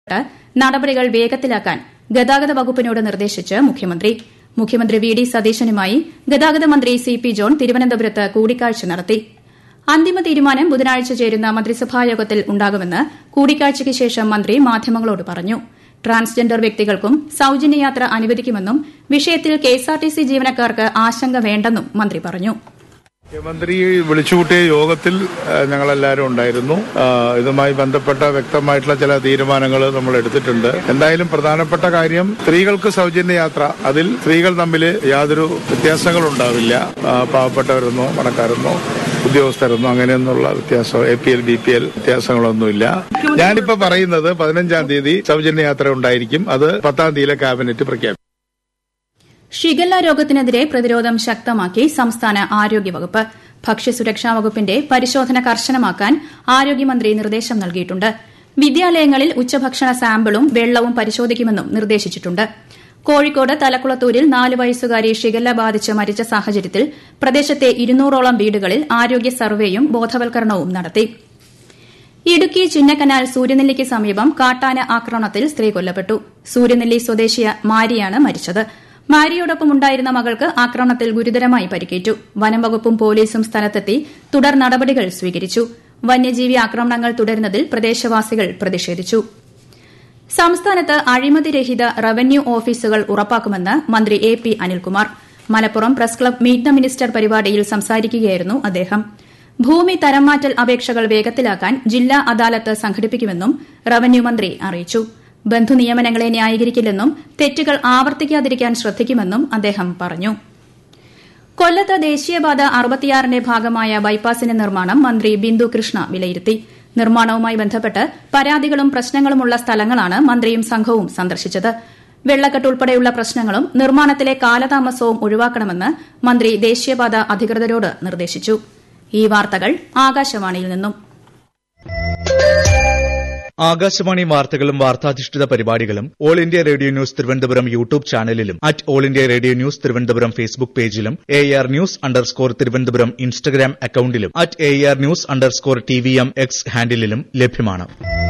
നടപടികൾ വേഗത്തിലാക്കാൻ ഗതാഗത വകുപ്പിനോട് നിർദ്ദേശിച്ച് മുഖ്യമന്ത്രി മുഖ്യമന്ത്രി വി ഡി സതീശനുമായി ഗതാഗത മന്ത്രി സി പി ജോൺ തിരുവനന്തപുരത്ത് കൂടിക്കാഴ്ച നടത്തി അന്തിമ തീരുമാനം ബുധനാഴ്ച ചേരുന്ന മന്ത്രിസഭായോഗത്തിൽ ഉണ്ടാകുമെന്ന് കൂടിക്കാഴ്ചയ്ക്ക് ശേഷം മന്ത്രി മാധ്യമങ്ങളോട് പറഞ്ഞു ട്രാൻസ്ജെൻഡർ വ്യക്തികൾക്കും സൌജന്യ യാത്ര അനുവദിക്കുമെന്നും വിഷയത്തിൽ കെഎസ്ആർടിസി ജീവനക്കാർക്ക് ആശങ്ക വേണ്ടെന്നും മന്ത്രി പറഞ്ഞു മുഖ്യമന്ത്രി വിളിച്ചുകൂട്ടിയ യോഗത്തിൽ ഞങ്ങളെല്ലാവരും ഉണ്ടായിരുന്നു ഇതുമായി ബന്ധപ്പെട്ട വ്യക്തമായിട്ടുള്ള ചില തീരുമാനങ്ങൾ നമ്മൾ എടുത്തിട്ടുണ്ട് എന്തായാലും പ്രധാനപ്പെട്ട കാര്യം സ്ത്രീകൾക്ക് സൗജന്യ യാത്ര അതിൽ സ്ത്രീകൾ തമ്മിൽ യാതൊരു വ്യത്യാസങ്ങളും ഉണ്ടാവില്ല പാവപ്പെട്ടവരെന്നോ പണക്കാരെന്നോ ഉദ്യോഗസ്ഥരെന്നോ അങ്ങനെയൊന്നുള്ള വ്യത്യാസം A P L B P L വ്യത്യാസങ്ങളൊന്നുമില്ല ഞാനിപ്പോ പറയുന്നത് പതിനഞ്ചാം തീയതി സൗജന്യ യാത്ര ഉണ്ടായിരിക്കും അത് പത്താം തീയതിയിലെ ക്യാബിനറ്റ് പ്രഖ്യാപിക്കും ഷിഗല്ല രോഗത്തിനെതിരെ പ്രതിരോധം ശക്തമാക്കി സംസ്ഥാന ആരോഗ്യവകുപ്പ് ഭക്ഷ്യസുരക്ഷാ വകുപ്പിന്റെ പരിശോധന കർശനമാക്കാൻ ആരോഗ്യമന്ത്രി നിർദ്ദേശം നൽകിയിട്ടുണ്ട് വിദ്യാലയങ്ങളിൽ ഉച്ചഭക്ഷണ സാമ്പിളും വെള്ളവും പരിശോധിക്കുമെന്നും നിർദ്ദേശിച്ചിട്ടുണ്ട് കോഴിക്കോട് തലക്കുളത്തൂരിൽ നാല് വയസ്സുകാരി ഷിഗല്ല ബാധിച്ച് മരിച്ച സാഹചര്യത്തിൽ പ്രദേശത്തെ ഇരുന്നൂറോളം വീടുകളിൽ ആരോഗ്യ സർവേയും ബോധവൽക്കരണവും നടത്തി ഇടുക്കി ചിന്നക്കനാൽ സൂര്യനെല്ലിക്ക് സമീപം കാട്ടാന ആക്രമണത്തിൽ സ്ത്രീ കൊല്ലപ്പെട്ടു സൂര്യനെല്ലി സ്വദേശിയ മാരിയാണ് മരിച്ചത് മാരിയോടൊപ്പം ഉണ്ടായിരുന്ന മകൾക്ക് ആക്രമണത്തിൽ ഗുരുതരമായി പരിക്കേറ്റു വനംവകുപ്പും പോലീസും സ്ഥലത്തെത്തി തുടർ നടപടികൾ സ്വീകരിച്ചു വന്യജീവി ആക്രമണങ്ങൾ തുടരുന്നതിൽ പ്രദേശവാസികൾ പ്രതിഷേധിച്ചു സംസ്ഥാനത്ത് അഴിമതിരഹിത റവന്യൂ ഓഫീസുകൾ ഉറപ്പാക്കുമെന്ന് മന്ത്രി A P Anilkumar Malappuram press club meet the minister പരിപാടിയിൽ സംസാരിക്കുകയായിരുന്നു അദ്ദേഹം ഭൂമി തരംമാറ്റൽ അപേക്ഷകൾ വേഗത്തിലാക്കാൻ ജില്ലാ അദാലത്ത് സംഘടിപ്പിക്കുമെന്നും റവന്യൂ മന്ത്രി അറിയിച്ചു ബന്ധുനിയമനങ്ങളെ ന്യായീകരിക്കില്ലെന്നും തെറ്റുകൾ ആവർത്തിക്കാതിരിക്കാൻ ശ്രദ്ധിക്കുമെന്നും അദ്ദേഹം പറഞ്ഞു കൊല്ലത്ത് ദേശീയപാത അറുപത്തിയാറിന്റെ ഭാഗമായ ബൈപ്പാസിന്റെ നിർമ്മാണം മന്ത്രി ബിന്ദു കൃഷ്ണ വിലയിരുത്തി നിർമ്മാണവുമായി ബന്ധപ്പെട്ട് പരാതികളും പ്രശ്നങ്ങളുമുള്ള സ്ഥലങ്ങളാണ് മന്ത്രിയും സംഘവും സന്ദർശിച്ചത് വെള്ളക്കെട്ട് ഉൾപ്പെടെയുള്ള പ്രശ്നങ്ങളും നിർമ്മാണത്തിലെ കാലതാമസവും ഒഴിവാക്കണമെന്ന് മന്ത്രി ദേശീയപാത അധികൃതരോട് നിർദ്ദേശിച്ചു ഈ വാർത്തകൾ ആകാശവാണിയിൽ നിന്നും ആകാശവാണി വാർത്തകളും വാർത്താധിഷ്ഠിത പരിപാടികളും all India radio news Thiruvananthapuram YouTube ചാനലിലും at all India radio news Thiruvananthapuram Facebook പേജിലും A R news underscore Thiruvananthapuram Instagram അക്കൌണ്ടിലും at A R news underscore T V M X ഹാൻഡിലും ലഭ്യമാണ്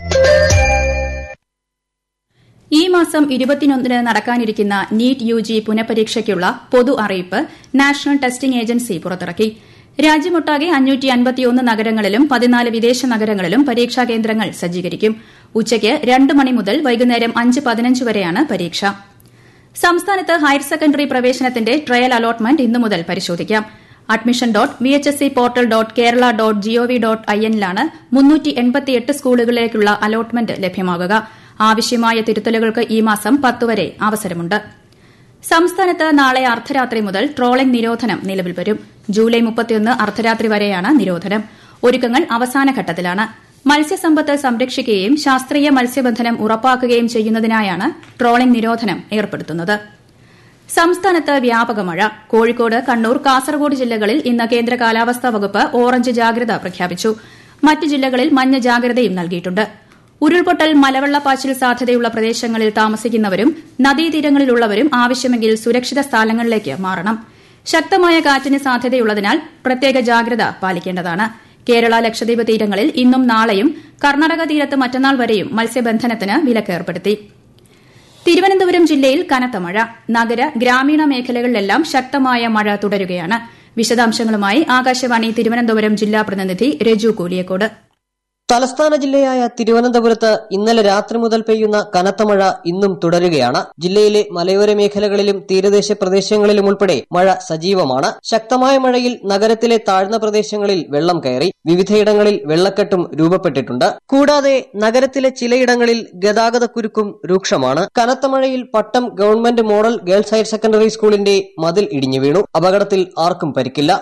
ഈ മാസം ഇരുപത്തിയൊന്നിന് നടക്കാനിരിക്കുന്ന നീറ്റ് യു ജി പുനഃപരീക്ഷയ്ക്കുള്ള പൊതു അറിയിപ്പ് നാഷണൽ ടെസ്റ്റിംഗ് ഏജൻസി പുറത്തിറക്കി രാജ്യമൊട്ടാകെ അഞ്ഞൂറ്റി അൻപത്തിയൊന്ന് നഗരങ്ങളിലും പതിനാല് വിദേശ നഗരങ്ങളിലും പരീക്ഷാ കേന്ദ്രങ്ങൾ സജ്ജീകരിക്കും ഉച്ചയ്ക്ക് രണ്ട് മണി മുതൽ വൈകുന്നേരം അഞ്ച് പതിനഞ്ച് വരെയാണ് പരീക്ഷ സംസ്ഥാനത്ത് ഹയർ സെക്കൻഡറി പ്രവേശനത്തിന്റെ ട്രയൽ അലോട്ട്മെന്റ് ഇന്നു മുതൽ പരിശോധിക്കാം admission dot V H S C portal dot Kerala dot gov dot I എന്നിലാണ് മുന്നൂറ്റി എൺപത്തിയെട്ട് സ്കൂളുകളിലേക്കുള്ള അലോട്ട്മെന്റ് ലഭ്യമാകുക ആവശ്യമായ തിരുത്തലുകൾക്ക് ഈ മാസം പത്ത് വരെ അവസരമുണ്ട് സംസ്ഥാനത്ത് നാളെ അർദ്ധരാത്രി മുതൽ ട്രോളിംഗ് നിരോധനം നിലവിൽ വരും ജൂലൈ മുപ്പത്തിയൊന്ന് അർദ്ധരാത്രി വരെയാണ് നിരോധനം ഒരുക്കങ്ങൾ അവസാന ഘട്ടത്തിലാണ് മത്സ്യസമ്പത്ത് സംരക്ഷിക്കുകയും ശാസ്ത്രീയ മത്സ്യബന്ധനം ഉറപ്പാക്കുകയും ചെയ്യുന്നതിനായാണ് ട്രോളിംഗ് നിരോധനം ഏർപ്പെടുത്തുന്നത് സംസ്ഥാനത്ത് വ്യാപക മഴ കോഴിക്കോട് കണ്ണൂർ കാസർഗോഡ് ജില്ലകളിൽ ഇന്ന് കേന്ദ്ര കാലാവസ്ഥാ വകുപ്പ് ഓറഞ്ച് ജാഗ്രത പ്രഖ്യാപിച്ചു മറ്റ് ജില്ലകളിൽ മഞ്ഞ ജാഗ്രതയും നൽകിയിട്ടുണ്ട് ഉരുൾപൊട്ടൽ മലവെള്ളപ്പാച്ചിൽ സാധ്യതയുള്ള പ്രദേശങ്ങളിൽ താമസിക്കുന്നവരും നദീതീരങ്ങളിലുള്ളവരും ആവശ്യമെങ്കിൽ സുരക്ഷിത സ്ഥലങ്ങളിലേക്ക് മാറണം ശക്തമായ കാറ്റിന് സാധ്യതയുള്ളതിനാൽ പ്രത്യേക ജാഗ്രത പാലിക്കേണ്ടതാണ് കേരള ലക്ഷദ്വീപ് തീരങ്ങളിൽ ഇന്നും നാളെയും കർണാടക തീരത്ത് മറ്റന്നാൾ വരെയും മത്സ്യബന്ധനത്തിന് വിലക്കേർപ്പെടുത്തി തിരുവനന്തപുരം ജില്ലയിൽ കനത്ത മഴ നഗര ഗ്രാമീണ മേഖലകളിലെല്ലാം ശക്തമായ മഴ തുടരുകയാണ് വിശദാംശങ്ങളുമായി ആകാശവാണി തിരുവനന്തപുരം ജില്ലാ പ്രതിനിധി രജു കൂലിയക്കോട് തലസ്ഥാന ജില്ലയായ തിരുവനന്തപുരത്ത് ഇന്നലെ രാത്രി മുതൽ പെയ്യുന്ന കനത്ത മഴ ഇന്നും തുടരുകയാണ് ജില്ലയിലെ മലയോര മേഖലകളിലും തീരദേശ പ്രദേശങ്ങളിലും ഉൾപ്പെടെ മഴ സജീവമാണ് ശക്തമായ മഴയിൽ നഗരത്തിലെ താഴ്ന്ന പ്രദേശങ്ങളിൽ വെള്ളം കയറി വിവിധയിടങ്ങളിൽ വെള്ളക്കെട്ടും രൂപപ്പെട്ടിട്ടുണ്ട് കൂടാതെ നഗരത്തിലെ ചിലയിടങ്ങളിൽ ഗതാഗതക്കുരുക്കും രൂക്ഷമാണ് കനത്ത മഴയിൽ Pattom government model girls higher secondary സ്കൂളിന്റെ മതിൽ ഇടിഞ്ഞു വീണു അപകടത്തിൽ ആർക്കും പരിക്കില്ല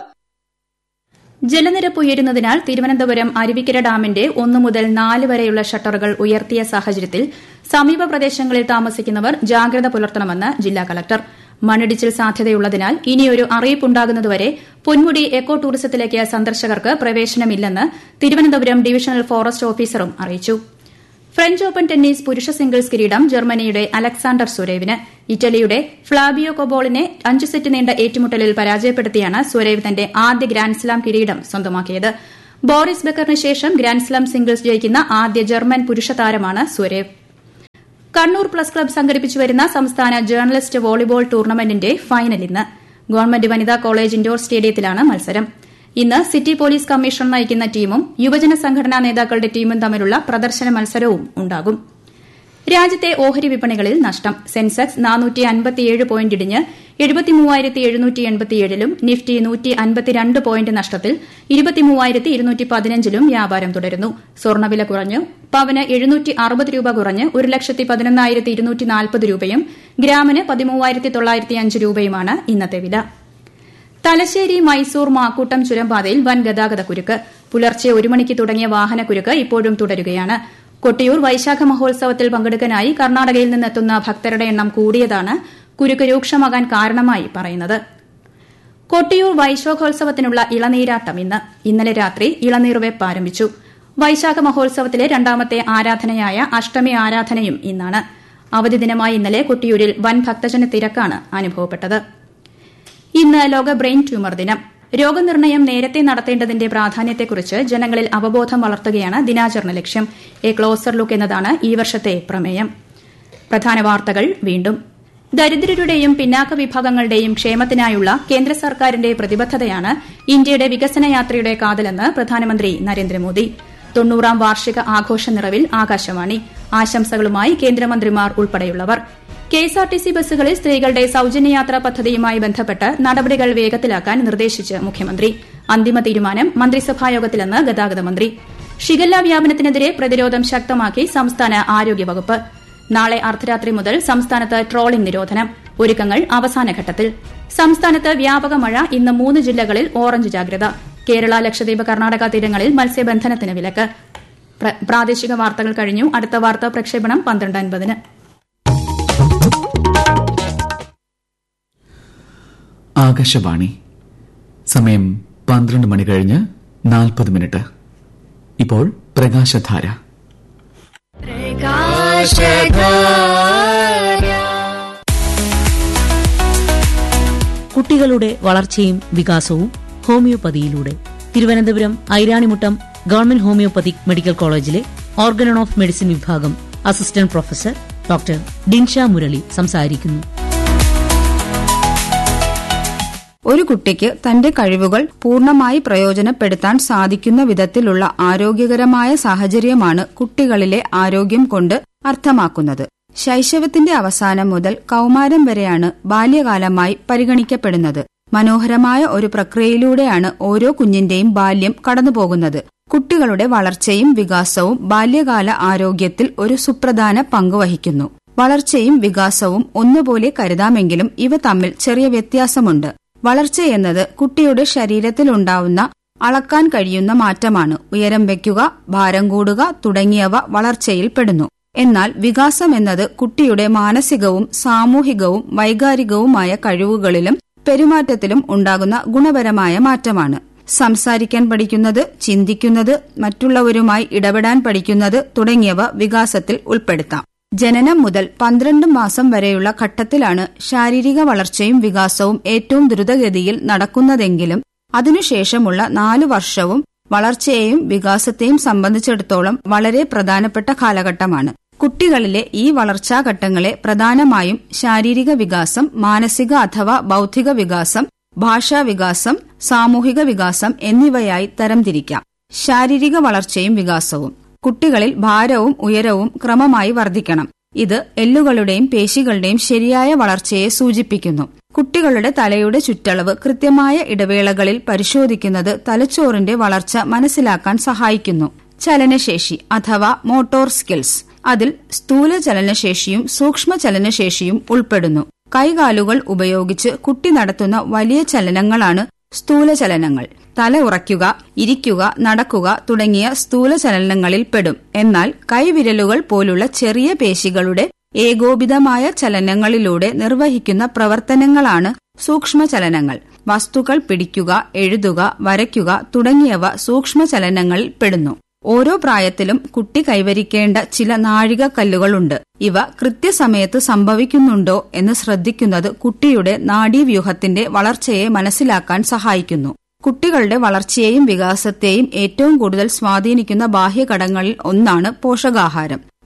ജലനിരപ്പ് ഉയരുന്നതിനാൽ തിരുവനന്തപുരം അരുവിക്കര ഡാമിന്റെ ഒന്നു മുതൽ നാല് വരെയുള്ള ഷട്ടറുകൾ ഉയർത്തിയ സാഹചര്യത്തിൽ സമീപ പ്രദേശങ്ങളിൽ താമസിക്കുന്നവർ ജാഗ്രത പുലർത്തണമെന്ന് ജില്ലാ കളക്ടർ മണ്ണിടിച്ചിൽ സാധ്യതയുള്ളതിനാൽ ഇനിയൊരു അറിയിപ്പുണ്ടാകുന്നതുവരെ പൊന്മുടി എക്കോ ടൂറിസത്തിലേക്ക് സന്ദർശകർക്ക് പ്രവേശനമില്ലെന്ന് തിരുവനന്തപുരം ഡിവിഷണൽ ഫോറസ്റ്റ് ഓഫീസറും അറിയിച്ചു ഫ്രഞ്ച് ഓപ്പൺ ടെന്നീസ് പുരുഷ സിംഗിൾസ് കിരീടം ജർമ്മനിയുടെ അലക്സാണ്ടർ സുരേവിന് ഇറ്റലിയുടെ ഫ്ളാബിയോ കൊബോളിനെ അഞ്ച് സെറ്റ് നീണ്ട ഏറ്റുമുട്ടലിൽ പരാജയപ്പെടുത്തിയാണ് സുരേവ് തന്റെ ആദ്യ ഗ്രാൻഡ്സ്ലാം കിരീടം സ്വന്തമാക്കിയത് ബോറിസ് ബെക്കറിന് ശേഷം ഗ്രാൻഡ്സ്ലാം സിംഗിൾസ് ജയിക്കുന്ന ആദ്യ ജർമ്മൻ പുരുഷ താരമാണ് സുരേവ് കണ്ണൂർ പ്ലസ് ക്ലബ്ബ് സംഘടിപ്പിച്ചുവരുന്ന സംസ്ഥാന ജേർണലിസ്റ്റ് വോളിബോൾ ടൂർണമെന്റിന്റെ ഫൈനൽ ഇന്ന് ഗവൺമെന്റ് വനിതാ കോളേജ് ഇൻഡോർ സ്റ്റേഡിയത്തിലാണ് മത്സരം ഇന്ന് സിറ്റി പോലീസ് കമ്മീഷണർ നയിക്കുന്ന ടീമും യുവജന സംഘടനാ നേതാക്കളുടെ ടീമും തമ്മിലുള്ള പ്രദർശന മത്സരവും ഉണ്ടാകും രാജ്യത്തെ ഓഹരി വിപണികളിൽ നഷ്ടം സെൻസെക്സ് നാനൂറ്റി അൻപത്തിയേഴ് പോയിന്റ് ഇടിഞ്ഞ് എഴുപത്തിമൂവായിരത്തി എഴുന്നൂറ്റി എൺപത്തിയേഴിലും നിഫ്റ്റി നൂറ്റി അൻപത്തിരണ്ട് പോയിന്റ് നഷ്ടത്തിൽ ഇരുപത്തിമൂവായിരത്തി ഇരുന്നൂറ്റി പതിനഞ്ചിലും വ്യാപാരം തുടരുന്നു സ്വർണ്ണവില കുറഞ്ഞു പവന് എഴുന്നൂറ്റി അറുപത് രൂപ കുറഞ്ഞ് ഒരു ലക്ഷത്തി പതിനൊന്നായിരത്തി ഇരുന്നൂറ്റി നാൽപ്പത് രൂപയും ഗ്രാമിന് പതിമൂവായിരത്തി തൊള്ളായിരത്തി അഞ്ച് രൂപയുമാണ് ഇന്നത്തെ വില തലശ്ശേരി മൈസൂർ മാക്കൂട്ടം ചുരംപാതയിൽ വൻ ഗതാഗത കുരുക്ക് പുലർച്ചെ ഒരു മണിക്ക് തുടങ്ങിയ വാഹനക്കുരുക്ക് ഇപ്പോഴും തുടരുകയാണ് കൊട്ടിയൂർ വൈശാഖ മഹോത്സവത്തിൽ പങ്കെടുക്കാനായി കർണാടകയിൽ നിന്നെത്തുന്ന ഭക്തരുടെ എണ്ണം കൂടിയതാണ് കുരുക്ക് രൂക്ഷമാകാൻ കാരണമായി പറയുന്നത് കൊട്ടിയൂർ വൈശാഖോത്സവത്തിനുള്ള ഇളനീരാട്ടം ഇന്ന് ഇന്നലെ രാത്രി ഇളനീർവെപ്പ് ആരംഭിച്ചു വൈശാഖ മഹോത്സവത്തിലെ രണ്ടാമത്തെ ആരാധനയായ അഷ്ടമി ആരാധനയും ഇന്നാണ് അവധി ദിനമായ ഇന്നലെ കൊട്ടിയൂരിൽ വൻ ഭക്തജന തിരക്കാണ് അനുഭവപ്പെട്ടത് ഇന്ന് ലോക ബ്രെയിൻ ട്യൂമർ ദിനം രോഗനിർണയം നേരത്തെ നടത്തേണ്ടതിന്റെ പ്രാധാന്യത്തെക്കുറിച്ച് ജനങ്ങളിൽ അവബോധം വളർത്തുകയാണ് ദിനാചരണ ലക്ഷ്യം എ ക്ലോസർ ലുക്ക് എന്നതാണ് ഈ വർഷത്തെ പ്രമേയം പ്രധാന വാർത്തകൾ വീണ്ടും ദരിദ്രരുടെയും പിന്നാക്ക വിഭാഗങ്ങളുടെയും ക്ഷേമത്തിനായുള്ള കേന്ദ്ര സർക്കാരിന്റെ പ്രതിബദ്ധതയാണ് ഇന്ത്യയുടെ വികസന യാത്രയുടെ കാതലെന്ന് പ്രധാനമന്ത്രി നരേന്ദ്രമോദി തൊണ്ണൂറാം വാർഷിക ആഘോഷ നിറവിൽ ആകാശവാണി ആശംസകളുമായി കേന്ദ്രമന്ത്രിമാർ ഉൾപ്പെടെയുള്ളവർ കെഎസ്ആർടിസി ബസ്സുകളിൽ സ്ത്രീകളുടെ സൌജന്യയാത്രാ പദ്ധതിയുമായി ബന്ധപ്പെട്ട് നടപടികൾ വേഗത്തിലാക്കാൻ നിർദ്ദേശിച്ച് മുഖ്യമന്ത്രി അന്തിമ തീരുമാനം മന്ത്രിസഭായോഗത്തിലെന്ന് ഗതാഗത മന്ത്രി ഷിഗല്ല വ്യാപനത്തിനെതിരെ പ്രതിരോധം ശക്തമാക്കി സംസ്ഥാന ആരോഗ്യവകുപ്പ് നാളെ അർദ്ധരാത്രി മുതൽ സംസ്ഥാനത്ത് ട്രോളിംഗ് നിരോധനം ഒരുക്കങ്ങൾ അവസാനഘട്ടത്തിൽ സംസ്ഥാനത്ത് വ്യാപക മഴ ഇന്ന് മൂന്ന് ജില്ലകളിൽ ഓറഞ്ച് ജാഗ്രത കേരള ലക്ഷദ്വീപ് കർണാടക തീരങ്ങളിൽ മത്സ്യബന്ധനത്തിന് വിലക്ക് പ്രാദേശിക വാർത്തകൾ കഴിഞ്ഞു അടുത്ത വാർത്താ പ്രക്ഷേപണം പന്ത്രണ്ട് അൻപതിന് ആകാശവാണി സമയം പന്ത്രണ്ട് മണി കഴിഞ്ഞ് നാൽപ്പത് മിനിറ്റ് ഇപ്പോൾ പ്രകാശധാര കുട്ടികളുടെ വളർച്ചയും വികാസവും ഹോമിയോപ്പതിയിലൂടെ Thiruvananthapuram Airanimuttam government homoeopathic medical കോളേജിലെ ഓർഗനൺ ഓഫ് മെഡിസിൻ വിഭാഗം assistant professor doctor Dinsha Murali സംസാരിക്കുന്നു ഒരു കുട്ടിക്ക് തന്റെ കഴിവുകൾ പൂർണ്ണമായി പ്രയോജനപ്പെടുത്താൻ സാധിക്കുന്ന വിധത്തിലുള്ള ആരോഗ്യകരമായ സാഹചര്യമാണ് കുട്ടികളിലെ ആരോഗ്യം കൊണ്ട് അർത്ഥമാക്കുന്നത് ശൈശവത്തിന്റെ അവസാനം മുതൽ കൌമാരം വരെയാണ് ബാല്യകാലമായി പരിഗണിക്കപ്പെടുന്നത് മനോഹരമായ ഒരു പ്രക്രിയയിലൂടെയാണ് ഓരോ കുഞ്ഞിന്റെയും ബാല്യം കടന്നുപോകുന്നത് കുട്ടികളുടെ വളർച്ചയും വികാസവും ബാല്യകാല ആരോഗ്യത്തിൽ ഒരു സുപ്രധാന പങ്ക് വഹിക്കുന്നു വളർച്ചയും വികാസവും ഒന്നുപോലെ കരുതാമെങ്കിലും ഇവ തമ്മിൽ ചെറിയ വ്യത്യാസമുണ്ട് വളർച്ചയെന്നത് കുട്ടിയുടെ ശരീരത്തിലുണ്ടാവുന്ന അളക്കാൻ കഴിയുന്ന മാറ്റമാണ് ഉയരം വയ്ക്കുക ഭാരം കൂടുക തുടങ്ങിയവ വളർച്ചയിൽ പെടുന്നു എന്നാൽ വികാസം എന്നത് കുട്ടിയുടെ മാനസികവും സാമൂഹികവും വൈകാരികവുമായ കഴിവുകളിലും പെരുമാറ്റത്തിലും ഉണ്ടാകുന്ന ഗുണപരമായ മാറ്റമാണ് സംസാരിക്കാൻ പഠിക്കുന്നത് ചിന്തിക്കുന്നത് മറ്റുള്ളവരുമായി ഇടപെടാൻ പഠിക്കുന്നത് തുടങ്ങിയവ വികാസത്തിൽ ഉൾപ്പെടുത്താം ജനനം മുതൽ പന്ത്രണ്ട് മാസം വരെയുള്ള ഘട്ടത്തിലാണ് ശാരീരിക വളർച്ചയും വികാസവും ഏറ്റവും ദ്രുതഗതിയിൽ നടക്കുന്നതെങ്കിലും അതിനുശേഷമുള്ള നാലു വർഷവും വളർച്ചയെയും വികാസത്തെയും സംബന്ധിച്ചിടത്തോളം വളരെ പ്രധാനപ്പെട്ട കാലഘട്ടമാണ് കുട്ടികളിലെ ഈ വളർച്ചാഘട്ടങ്ങളെ പ്രധാനമായും ശാരീരിക വികാസം മാനസിക അഥവാ ബൌദ്ധിക വികാസം ഭാഷാ വികാസം സാമൂഹിക വികാസം എന്നിവയായി തരംതിരിക്കാം ശാരീരിക വളർച്ചയും വികാസവും കുട്ടികളിൽ ഭാരവും ഉയരവും ക്രമമായി വർദ്ധിക്കണം ഇത് എല്ലുകളുടെയും പേശികളുടെയും ശരിയായ വളർച്ചയെ സൂചിപ്പിക്കുന്നു കുട്ടികളുടെ തലയുടെ ചുറ്റളവ് കൃത്യമായ ഇടവേളകളിൽ പരിശോധിക്കുന്നത് തലച്ചോറിന്റെ വളർച്ച മനസ്സിലാക്കാൻ സഹായിക്കുന്നു ചലനശേഷി അഥവാ മോട്ടോർ സ്കിൽസ് അതിൽ സ്ഥൂല ചലനശേഷിയും സൂക്ഷ്മ ചലനശേഷിയും ഉൾപ്പെടുന്നു കൈകാലുകൾ ഉപയോഗിച്ച് കുട്ടി നടത്തുന്ന വലിയ ചലനങ്ങളാണ് സ്ഥൂല ചലനങ്ങൾ തല ഉറയ്ക്കുക ഇരിക്കുക നടക്കുക തുടങ്ങിയ സ്ഥൂല ചലനങ്ങളിൽ പെടും എന്നാൽ കൈവിരലുകൾ പോലുള്ള ചെറിയ പേശികളുടെ ഏകോപിതമായ ചലനങ്ങളിലൂടെ നിർവഹിക്കുന്ന പ്രവർത്തനങ്ങളാണ് സൂക്ഷ്മ ചലനങ്ങൾ വസ്തുക്കൾ പിടിക്കുക എഴുതുക വരയ്ക്കുക തുടങ്ങിയവ സൂക്ഷ്മ ചലനങ്ങളിൽ പെടുന്നു ഓരോ പ്രായത്തിലും കുട്ടി കൈവരിക്കേണ്ട ചില നാഴികക്കല്ലുകളുണ്ട് ഇവ കൃത്യസമയത്ത് സംഭവിക്കുന്നുണ്ടോ എന്ന് ശ്രദ്ധിക്കുന്നത് കുട്ടിയുടെ നാഡീവ്യൂഹത്തിന്റെ വളർച്ചയെ മനസ്സിലാക്കാൻ സഹായിക്കുന്നു കുട്ടികളുടെ വളർച്ചയെയും വികാസത്തെയും ഏറ്റവും കൂടുതൽ സ്വാധീനിക്കുന്ന ബാഹ്യഘടകങ്ങളിൽ ഒന്നാണ് പോഷകാഹാരം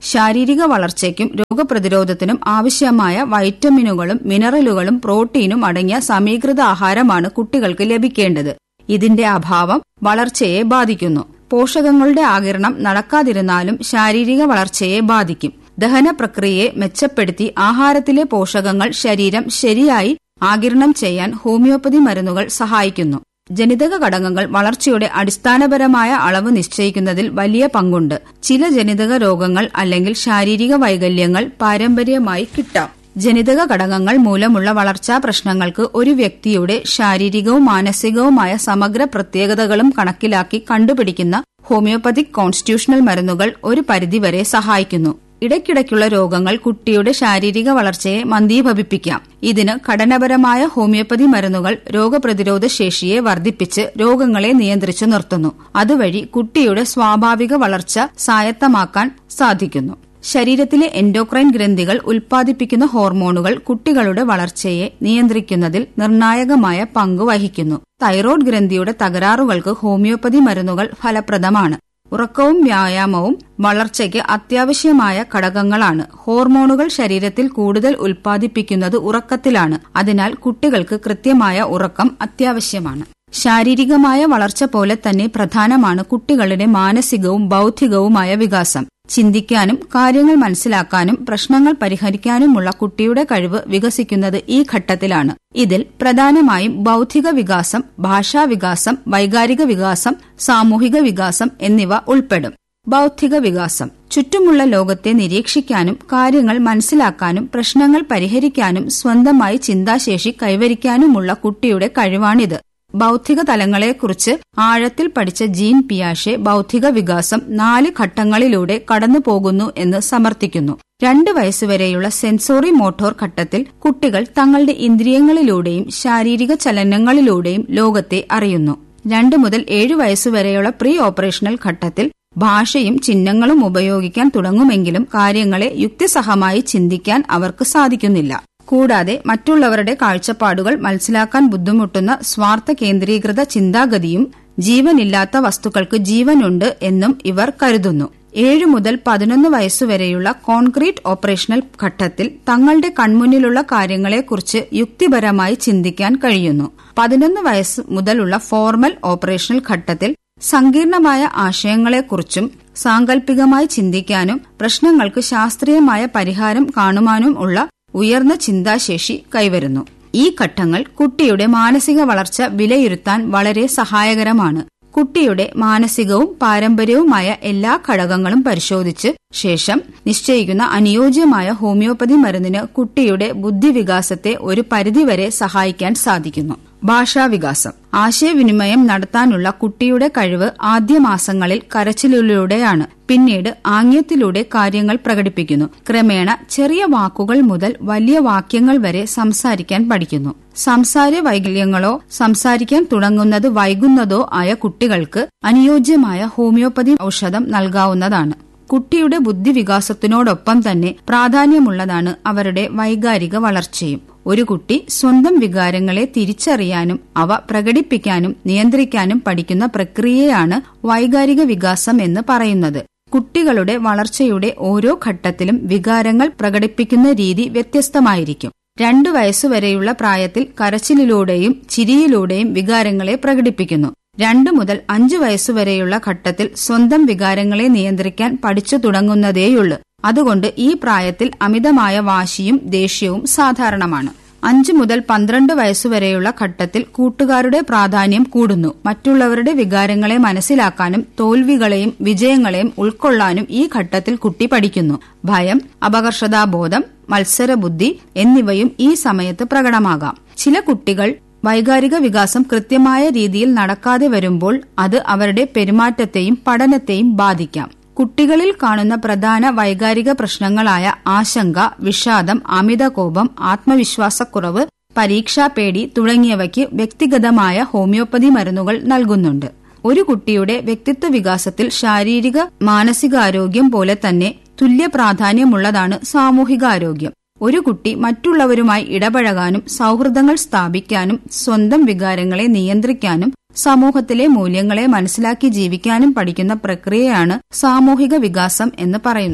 ശാരീരിക വളർച്ചയ്ക്കും രോഗപ്രതിരോധത്തിനും ആവശ്യമായ വൈറ്റമിനുകളും മിനറലുകളും പ്രോട്ടീനും അടങ്ങിയ സമീകൃത ആഹാരമാണ് കുട്ടികൾക്ക് ലഭിക്കേണ്ടത് ഇതിന്റെ അഭാവം വളർച്ചയെ ബാധിക്കുന്നു പോഷകങ്ങളുടെ ആകിരണം നടക്കാതിരുന്നാലും ശാരീരിക വളർച്ചയെ ബാധിക്കും ദഹന പ്രക്രിയയെ മെച്ചപ്പെടുത്തി ആഹാരത്തിലെ പോഷകങ്ങൾ ശരീരം ശരിയായി ആകിരണം ചെയ്യാൻ ഹോമിയോപ്പതി മരുന്നുകൾ സഹായിക്കുന്നു ജനിതക ഘടകങ്ങൾ വളർച്ചയുടെ അടിസ്ഥാനപരമായ അളവ് നിശ്ചയിക്കുന്നതിൽ വലിയ പങ്കുണ്ട് ചില ജനിതക രോഗങ്ങൾ അല്ലെങ്കിൽ ശാരീരിക വൈകല്യങ്ങൾ പാരമ്പര്യമായി കിട്ടാം ജനിതക ഘടകങ്ങൾ മൂലമുള്ള വളർച്ചാ പ്രശ്നങ്ങൾക്ക് ഒരു വ്യക്തിയുടെ ശാരീരികവും മാനസികവുമായ സമഗ്ര പ്രത്യേകതകളും കണക്കിലാക്കി കണ്ടുപിടിക്കുന്ന ഹോമിയോപ്പതിക് കോൺസ്റ്റിറ്റ്യൂഷണൽ മരുന്നുകൾ ഒരു പരിധിവരെ സഹായിക്കുന്നു ഇടയ്ക്കിടയ്ക്കുള്ള രോഗങ്ങൾ കുട്ടിയുടെ ശാരീരിക വളർച്ചയെ മന്ദീഭവിപ്പിക്കാം ഇതിന് ഘടനപരമായ ഹോമിയോപ്പതി മരുന്നുകൾ രോഗപ്രതിരോധ ശേഷിയെ വർദ്ധിപ്പിച്ച് രോഗങ്ങളെ നിയന്ത്രിച്ചു നിർത്തുന്നു അതുവഴി കുട്ടിയുടെ സ്വാഭാവിക വളർച്ച സ്വായത്തമാക്കാൻ സാധിക്കുന്നു ശരീരത്തിലെ എൻഡോക്രൈൻ ഗ്രന്ഥികൾ ഉൽപ്പാദിപ്പിക്കുന്ന ഹോർമോണുകൾ കുട്ടികളുടെ വളർച്ചയെ നിയന്ത്രിക്കുന്നതിൽ നിർണായകമായ പങ്ക് വഹിക്കുന്നു തൈറോയ്ഡ് ഗ്രന്ഥിയുടെ തകരാറുകൾക്ക് ഹോമിയോപ്പതി മരുന്നുകൾ ഫലപ്രദമാണ് ഉറക്കവും വ്യായാമവും വളർച്ചയ്ക്ക് അത്യാവശ്യമായ ഘടകങ്ങളാണ് ഹോർമോണുകൾ ശരീരത്തിൽ കൂടുതൽ ഉൽപ്പാദിപ്പിക്കുന്നത് ഉറക്കത്തിലാണ് അതിനാൽ കുട്ടികൾക്ക് കൃത്യമായ ഉറക്കം അത്യാവശ്യമാണ് ശാരീരികമായ വളർച്ച പോലെ തന്നെ പ്രധാനമാണ് കുട്ടികളുടെ മാനസികവും ബൌദ്ധികവുമായ വികാസം ചിന്തിക്കാനും കാര്യങ്ങൾ മനസ്സിലാക്കാനും പ്രശ്നങ്ങൾ പരിഹരിക്കാനുമുള്ള കുട്ടിയുടെ കഴിവ് വികസിക്കുന്നത് ഈ ഘട്ടത്തിലാണ് ഇതിൽ പ്രധാനമായും ബൌദ്ധിക വികാസം ഭാഷാവികാസം വൈകാരിക വികാസം സാമൂഹിക വികാസം എന്നിവ ഉൾപ്പെടും ബൌദ്ധിക വികാസം ചുറ്റുമുള്ള ലോകത്തെ നിരീക്ഷിക്കാനും കാര്യങ്ങൾ മനസ്സിലാക്കാനും പ്രശ്നങ്ങൾ പരിഹരിക്കാനും സ്വന്തമായി ചിന്താശേഷി കൈവരിക്കാനുമുള്ള കുട്ടിയുടെ കഴിവാണിത് ബൌദ്ധിക തലങ്ങളെക്കുറിച്ച് ആഴത്തിൽ പഠിച്ച ജീൻ പിയാഷെ ബൌദ്ധിക വികാസം നാല് ഘട്ടങ്ങളിലൂടെ കടന്നുപോകുന്നു എന്ന് സമർത്ഥിക്കുന്നു രണ്ട് വയസ്സുവരെയുള്ള സെൻസോറി മോട്ടോർ ഘട്ടത്തിൽ കുട്ടികൾ തങ്ങളുടെ ഇന്ദ്രിയങ്ങളിലൂടെയും ശാരീരിക ചലനങ്ങളിലൂടെയും ലോകത്തെ അറിയുന്നു രണ്ട് മുതൽ ഏഴ് വയസ്സുവരെയുള്ള പ്രീ ഓപ്പറേഷണൽ ഘട്ടത്തിൽ ഭാഷയും ചിഹ്നങ്ങളും ഉപയോഗിക്കാൻ തുടങ്ങുമെങ്കിലും കാര്യങ്ങളെ യുക്തിസഹമായി ചിന്തിക്കാൻ അവർക്ക് സാധിക്കുന്നില്ല കൂടാതെ മറ്റുള്ളവരുടെ കാഴ്ചപ്പാടുകൾ മനസ്സിലാക്കാൻ ബുദ്ധിമുട്ടുന്ന സ്വാർത്ഥ കേന്ദ്രീകൃത ചിന്താഗതിയും ജീവനില്ലാത്ത വസ്തുക്കൾക്ക് ജീവനുണ്ട് എന്നും ഇവർ കരുതുന്നു ഏഴ് മുതൽ പതിനൊന്ന് വയസ്സുവരെയുള്ള കോൺക്രീറ്റ് ഓപ്പറേഷണൽ ഘട്ടത്തിൽ തങ്ങളുടെ കൺമുന്നിലുള്ള കാര്യങ്ങളെക്കുറിച്ച് യുക്തിപരമായി ചിന്തിക്കാൻ കഴിയുന്നു പതിനൊന്ന് വയസ്സ് മുതലുള്ള ഫോർമൽ ഓപ്പറേഷണൽ ഘട്ടത്തിൽ സങ്കീർണമായ ആശയങ്ങളെക്കുറിച്ചും സാങ്കല്പികമായി ചിന്തിക്കാനും പ്രശ്നങ്ങൾക്ക് ശാസ്ത്രീയമായ പരിഹാരം കാണുവാനും ഉള്ള ഉയർന്ന ചിന്താശേഷി കൈവരുന്നു ഈ ഘട്ടങ്ങൾ കുട്ടിയുടെ മാനസിക വളർച്ച വിലയിരുത്താൻ വളരെ സഹായകരമാണ് കുട്ടിയുടെ മാനസികവും പാരമ്പര്യവുമായ എല്ലാ ഘടകങ്ങളും പരിശോധിച്ച് ശേഷം നിശ്ചയിക്കുന്ന അനുയോജ്യമായ ഹോമിയോപ്പതി മരുന്നിന് കുട്ടിയുടെ ബുദ്ധിവികാസത്തെ ഒരു പരിധിവരെ സഹായിക്കാൻ സാധിക്കുന്നു ഭാഷാവികാസം ആശയവിനിമയം നടത്താനുള്ള കുട്ടിയുടെ കഴിവ് ആദ്യ മാസങ്ങളിൽ കരച്ചിലൂടെയാണ് പിന്നീട് ആംഗ്യത്തിലൂടെ കാര്യങ്ങൾ പ്രകടിപ്പിക്കുന്നു ക്രമേണ ചെറിയ വാക്കുകൾ മുതൽ വലിയ വാക്യങ്ങൾ വരെ സംസാരിക്കാൻ പഠിക്കുന്നു സംസാര വൈകല്യങ്ങളോ സംസാരിക്കാൻ തുടങ്ങുന്നത് വൈകുന്നതോ ആയ കുട്ടികൾക്ക് അനുയോജ്യമായ ഹോമിയോപ്പതി ഔഷധം നൽകാവുന്നതാണ് കുട്ടിയുടെ ബുദ്ധിവികാസത്തിനോടൊപ്പം തന്നെ പ്രാധാന്യമുള്ളതാണ് അവരുടെ വൈകാരിക വളർച്ചയും ഒരു കുട്ടി സ്വന്തം വികാരങ്ങളെ തിരിച്ചറിയാനും അവ പ്രകടിപ്പിക്കാനും നിയന്ത്രിക്കാനും പഠിക്കുന്ന പ്രക്രിയയാണ് വൈകാരിക വികാസം എന്ന് പറയുന്നത് കുട്ടികളുടെ വളർച്ചയുടെ ഓരോ ഘട്ടത്തിലും വികാരങ്ങൾ പ്രകടിപ്പിക്കുന്ന രീതി വ്യത്യസ്തമായിരിക്കും രണ്ടു വയസ്സുവരെയുള്ള പ്രായത്തിൽ കരച്ചിലിലൂടെയും ചിരിയിലൂടെയും വികാരങ്ങളെ പ്രകടിപ്പിക്കുന്നു രണ്ടു മുതൽ അഞ്ചു വയസ്സുവരെയുള്ള ഘട്ടത്തിൽ സ്വന്തം വികാരങ്ങളെ നിയന്ത്രിക്കാൻ പഠിച്ചു തുടങ്ങുന്നതേയുള്ളൂ അതുകൊണ്ട് ഈ പ്രായത്തിൽ അമിതമായ വാശിയും ദേഷ്യവും സാധാരണമാണ് അഞ്ചു മുതൽ പന്ത്രണ്ട് വയസ്സുവരെയുള്ള ഘട്ടത്തിൽ കൂട്ടുകാരുടെ പ്രാധാന്യം കൂടുന്നു മറ്റുള്ളവരുടെ വികാരങ്ങളെ മനസ്സിലാക്കാനും തോൽവികളെയും വിജയങ്ങളെയും ഉൾക്കൊള്ളാനും ഈ ഘട്ടത്തിൽ കുട്ടി പഠിക്കുന്നു ഭയം അപകർഷതാബോധം മത്സരബുദ്ധി എന്നിവയും ഈ സമയത്ത് പ്രകടമാകാം ചില കുട്ടികൾ വൈകാരിക വികാസം കൃത്യമായ രീതിയിൽ നടക്കാതെ വരുമ്പോൾ അത് അവരുടെ പെരുമാറ്റത്തെയും പഠനത്തെയും ബാധിക്കാം കുട്ടികളിൽ കാണുന്ന പ്രധാന വൈകാരിക പ്രശ്നങ്ങളായ ആശങ്ക വിഷാദം അമിതകോപം ആത്മവിശ്വാസക്കുറവ് പരീക്ഷാപേടി തുടങ്ങിയവയ്ക്ക് വ്യക്തിഗതമായ ഹോമിയോപ്പതി മരുന്നുകൾ നൽകുന്നുണ്ട് ഒരു കുട്ടിയുടെ വ്യക്തിത്വ വികാസത്തിൽ ശാരീരിക മാനസികാരോഗ്യം പോലെ തന്നെ തുല്യ പ്രാധാന്യമുള്ളതാണ് സാമൂഹികാരോഗ്യം ഒരു കുട്ടി മറ്റുള്ളവരുമായി ഇടപഴകാനും സൌഹൃദങ്ങൾ സ്ഥാപിക്കാനും സ്വന്തം വികാരങ്ങളെ നിയന്ത്രിക്കാനും സമൂഹത്തിലെ മൂല്യങ്ങളെ മനസ്സിലാക്കി ജീവിക്കാനും പഠിക്കുന്ന പ്രക്രിയയാണ് സാമൂഹിക വികാസം എന്ന് പറയുന്നത്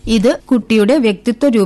ഇത് കുട്ടിയുടെ വ്യക്തിത്വ